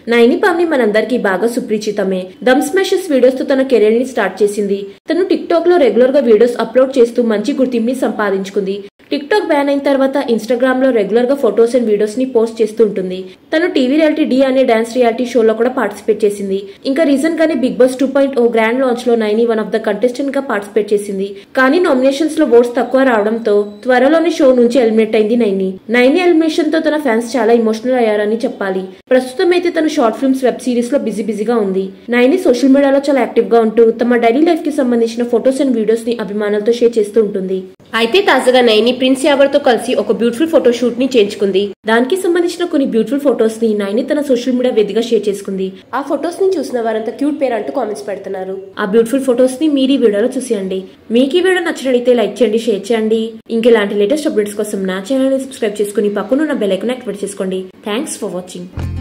నైని పామ్ని మనందరికీ బాగా సుపరిచితమే dum smashes videos తో తన కెరీర్ ని స్టార్ట్ చేసింది తను టిక్ టాక్ లో రెగ్యులర్ గా వీడియోస్ అప్లోడ్ చేస్తూ మంచి గుర్తింపుని సంపాదించుకుంది టిక్ టాక్ బ్యాన్ అయిన తర్వాత ఇన్స్టాగ్రామ్ లో రెగ్యులర్ గా ఫొటోస్ అండ్ వీడియోస్ ని పోస్ట్ చేస్తూ ఉంటుంది తను టీవీ రియాలిటీ డి అనే డాన్స్ రియాలిటీ షోలో కూడా పార్టిసిపేట్ చేసింది ఇంకా రీసెంట్ గానే Bigg Boss two point O grand launch లో Naini one of the contestant గా పార్టిసిపేట్ చేసింది కానీ నామినేషన్స్ లో ఓట్స్ తక్కువ రావడంతో త్వరలోనే షో నుంచి ఎలిమినేట్ అయింది నైని నైని ఎలిమినేషన్ తో తన ఫ్యాన్స్ చాలా ఇమోషనల్ అయ్యారని చెప్పాలి ప్రస్తుతం అయితే తను షార్ట్ ఫిల్మ్స్ వెబ్ సిరీస్ లో బిజీ బిజీగా ఉంది నైని సోషల్ మీడియాలో చాలా యాక్టివ్ గా ఉంటూ తమ డైలీ లైఫ్ కి సంబంధించిన ఫొటోస్ అండ్ వీడియోస్ ని అభిమానులతో షేర్ చేస్తూ ఉంటుంది అయితే తాజాగా నైని ప్రిన్స్ యావర్ తో కలిసి ఒక బ్యూటిఫుల్ ఫోటో షూట్ ని చేయించుకుంది దానికి సంబంధించిన కొన్ని బ్యూటిఫుల్ ఫొటోస్ ని నైని తన సోషల్ మీడియా వేదికగా షేర్ చేసుకుంది ఆ ఫొటోస్ ని చూసిన వారంతా క్యూట్ పేరు అంటూ కామెంట్స్ పెడుతున్నారు ఆ బ్యూటిఫుల్ ఫొటోస్ ని మీరు ఈ వీడియోలో చూసేయండి మీకు ఈ వీడియో నచ్చినట్లయితే లైక్ చేయండి షేర్ చేయండి ఇంకెలాంటి లేటెస్ట్ అప్డేట్స్ కోసం నా ఛానల్ ని సబ్స్క్రైబ్ చేసుకుని పక్కన ఉన్న బెల్ ఐకాన్ యాక్టివేట్ చేసుకోండి థ్యాంక్స్ ఫర్ వాచింగ్